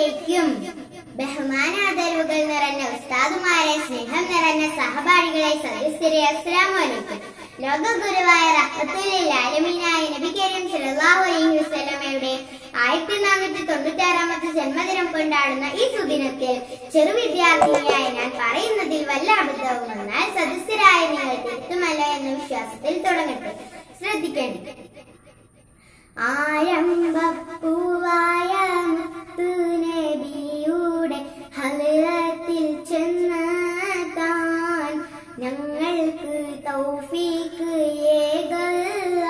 അലൈക്കും ബഹുമാനാദരവുകൾ നിറഞ്ഞ ഉസ്താദുമാരെ സ്നേഹം നിറഞ്ഞ സഹപാഠികളെ സദസ്യരെ അസ്സലാമു അലൈക്കും ലോക ഗുരുവായ റഹ്മത്തുല്ലിൽ ആലമീനായ നബി കരീം സല്ലല്ലാഹു അലൈഹി വസല്ലമയുടെ ആയിരത്തി നാനൂറ്റി തൊണ്ണൂറ്റാറാമത്തെ ജന്മദിനം കൊണ്ടാടുന്ന ഈ സുദിനത്തിൽ ചെറു വിദ്യാർത്ഥിനിയായ ഞാൻ പറയുന്നതിൽ വല്ല അബദ്ധവും വന്നാൽ സദസ്യരായ നിങ്ങൾ തിരുത്തുമല്ല എന്ന വിശ്വാസത്തിൽ തുടങ്ങട്ടെ ശ്രദ്ധിക്കേണ്ടി ആരംഭപ്പൂവായ മുത്തുനബിയുടെ ഹലത്തിൽ ചെന്ന് താൻ ഞങ്ങൾക്ക് തൗഫീക്ക് ഏകല്ല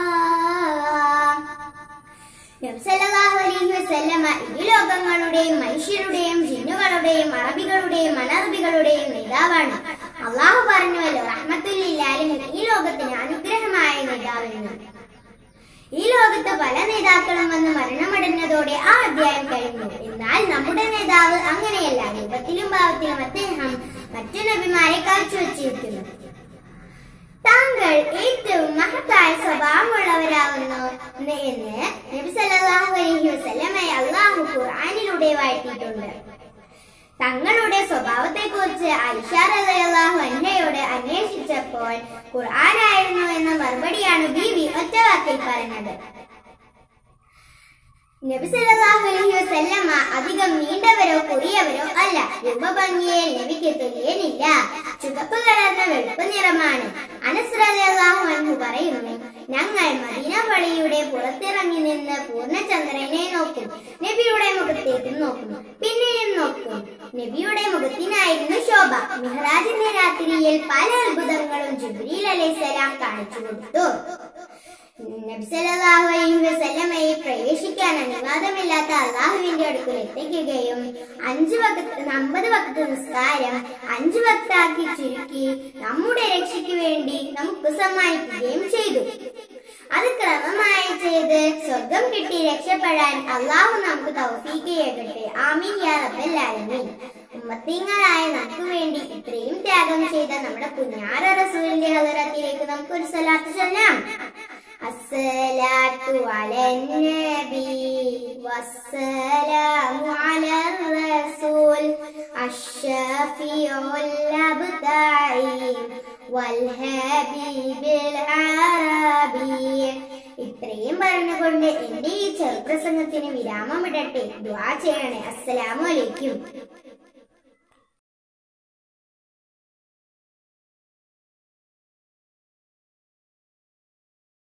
നബ്സല്ലല്ലാഹു അലൈഹി വസല്ലമ ഇരു ലോകങ്ങളുടെയും മനുഷ്യരുടെയും ജിന്നുകളുടെയും അറബികളുടെയും അനറബികളുടെയും നേതാവാണ് അള്ളാഹു പറഞ്ഞുവല്ലോ റഹ്മത്തുല്ലാലും ഈ ലോകത്തിന് അനുഗ്രഹമായ നേതാവെന്ന് ഈ ലോകത്ത് പല നേതാക്കളും വന്ന് മരണമടഞ്ഞതോടെ ആ അധ്യായം കഴിഞ്ഞു എന്നാൽ നമ്മുടെ നേതാവ് അങ്ങനെയല്ല രൂപത്തിലും ഭാവത്തിലും അദ്ദേഹം മറ്റു നബിമാരെ കാഴ്ചവെച്ചിരിക്കുന്നു താങ്കൾ ഏറ്റവും മഹത്തായ സ്വഭാവമുള്ളവരാകുന്നു എന്ന് നബി സല്ലല്ലാഹു അലൈഹി വസല്ലമയെ അള്ളാഹു ഖുർആനിലൂടെ വാഴ്ത്തിയിട്ടുണ്ട് തങ്ങളുടെ സ്വഭാവത്തെക്കുറിച്ച് ഐഷ റളിയല്ലാഹു അൻഹയോട് അന്വേഷിച്ചപ്പോൾ ഖുർആനായിരുന്നു എന്ന മറുപടിയാണ് ബീവി ഒറ്റവാക്കിൽ പറഞ്ഞത് നബി സല്ലല്ലാഹു അലൈഹി വസല്ലമ അധികം നീണ്ടവരോ കുറിയവരോ അല്ല രൂപഭംഗിയിൽ നബിക്ക് തുല്യനില്ല ചുവപ്പ് കലർന്ന വെളുപ്പ് നിറമാണ് അനസ് റളിയല്ലാഹു അൻഹു പറയുന്നു ഞങ്ങൾ മദീന പള്ളിയുടെ പുറത്തിറങ്ങി നിന്ന് പൂർണ്ണചന്ദ്രനെ നോക്കും നബിയുടെ മുഖത്തേക്ക് നോക്കും പിന്നെയും നോക്കും നബിയുടെ മുഖത്തിനായിരുന്നു ശോഭ മിഹ്റാജിന്റെ രാത്രിയിൽ പല അത്ഭുതങ്ങളും ജിബ്രീൽ അലൈഹിസ്സലാം കാണിച്ചു കൊടുത്തു നബി സല്ലല്ലാഹു അലൈഹി വസല്ലമയെ പ്രവേശിക്കാൻ അനുവാദമില്ലാത്ത അള്ളാഹുവിന്റെ അടുക്കൽ എത്തിക്കുകയും അഞ്ച് വക്ത് അമ്പത് വക്ത് നിസ്കാരം അഞ്ച് വക്താക്കി ചുരുക്കി നമ്മുടെ രക്ഷയ്ക്ക് വേണ്ടി നമുക്ക് സമ്മാനിക്കുകയും ചെയ്തു അത് ക്രമമായി ചെയ്ത് സ്വർഗം കിട്ടി രക്ഷപ്പെടാൻ അള്ളാഹു നമുക്ക് തൗഫീക്ക് ചെയ്യട്ടെ ആമീൻ യാ റബ്ബൽ ആലമീൻ ഉമ്മത്തിങ്ങളായ നമുക്ക് വേണ്ടി ഇത്രയും ത്യാഗം ചെയ്ത നമ്മുടെ പുഞ്ഞാറ റസൂലിന്റെ ഹദറത്തിലേക്ക് നമുക്ക് ഒരു സലാത്ത് ചൊല്ലാം الصلاة على النبي والسلام على الرسول الشفيع الأبدعي والحبيب العربي ഇത്രയും പറഞ്ഞുകൊണ്ട് എന്റെ ഈ ചെറുപ്രസംഗത്തിന് വിരാമമിടട്ടെ ദ്വാ ചെയ്യണേ അസ്സലാമു അലൈക്കും